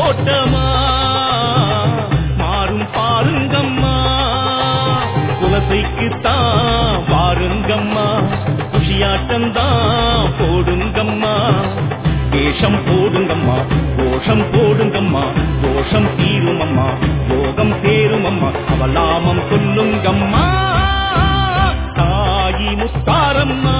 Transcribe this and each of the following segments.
பூந்தோட்டமா மாறும் பாருங்கம்மா குலசைக்குத்தான் பாருங்கம்மா குஷியாட்டம்தான் போடுங்கம்மா வேஷம் போடுங்கம்மா கோஷம் போடுங்கம்மா கோஷம் தீருமம்மா யோகம் சேருமம்மா அவலாமம் சொல்லுங்கம்மா தாயி முத்தாரம்மா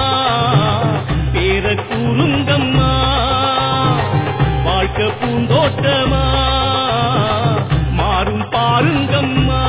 பேர கூறுங்கம்மா வாழ்க்கை பூந்தோட்டமா மாறும் பாருங்கம்மா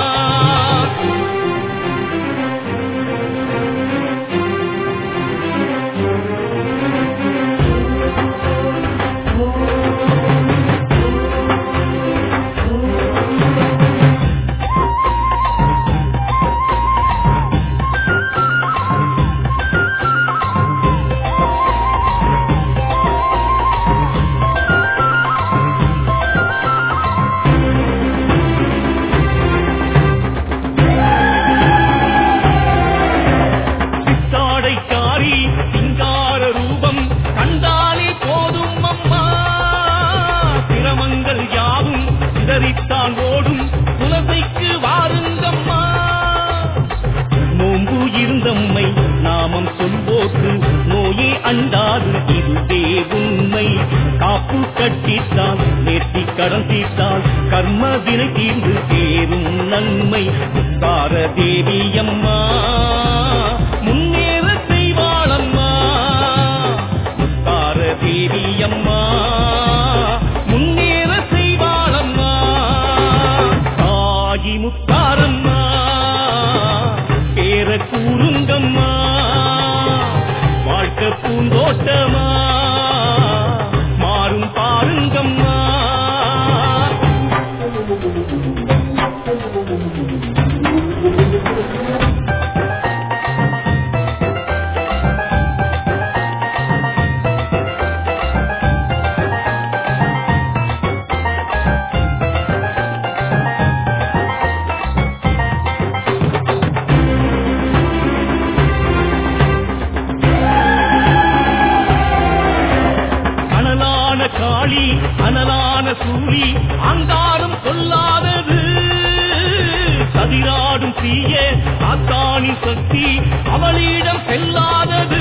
சித்தாடைக்காரி சிங்கார ரூபம் கண்டாலே போதும் அம்மா சிரமங்கள் யாவும் சிதறித்தான் ஓடும் குலசைக்கு வாருங்கம்மா நோம்பு இருந்தம்மை நாமம் சொல்வோக்கு நோயே அண்டாது இதுவே உண்மை காப்பு கட்டித்தால் நேர்த்தி கடன் தீர்த்தால் கர்ம வினை தீர்ந்து சேரும் நன்மை முத்தார தேவியம்மா முன்னேற செய்வாளம்மா முத்தார தேவியம்மா முன்னேற செய்வாளம்மா தாயி முத்தாரம்மா பேர கூறுங்கம்மா வாழ்க்கை பூந்தோட்டமா மாறும் பாருங்கம்மா அனலான காளி அனலான சூழி அங்காரம் கொல்லாதது சதிராடும் தீய அத்தாணி சக்தி அவளிடம் செல்லாதது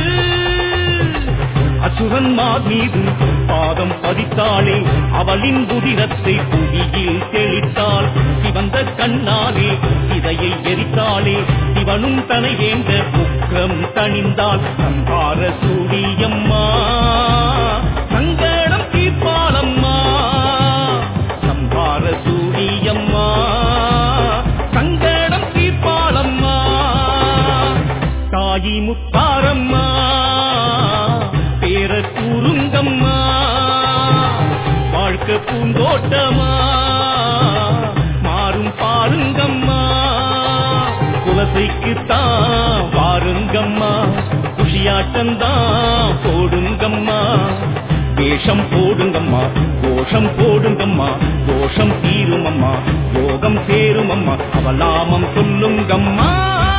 அசுரன்மார் மீது பாதம் பதித்தாளே அவளின் புதிரத்தை புவியில் தெளித்தாள் சிவந்த கண்ணாலே இதையை எரித்தாளே சிவனும் தனை வேண்ட உக்ரம் தணிந்தாள் சம்பார சூரியம்மா சங்கடம் தீர்ப்பாளம்மா சம்பார சூரியம்மா சங்கடம் தீர்ப்பாளம்மா தாயி முத்தாரம்மா பேர கூறுங்கம்மா வாழ்க்கை பூந்தோட்டமா மாறும் பாருங்கம்மா குலசைக்குத்தான் பாருங்கம்மா குஷியாட்டம்தான் போடுங்கம்மா வேஷம் போடுங்கம்மா கோஷம் போடுங்கம்மா கோஷம் தீருமம்மா யோகம் சேருமம்மா அவலாமம் சொல்லுங்கம்மா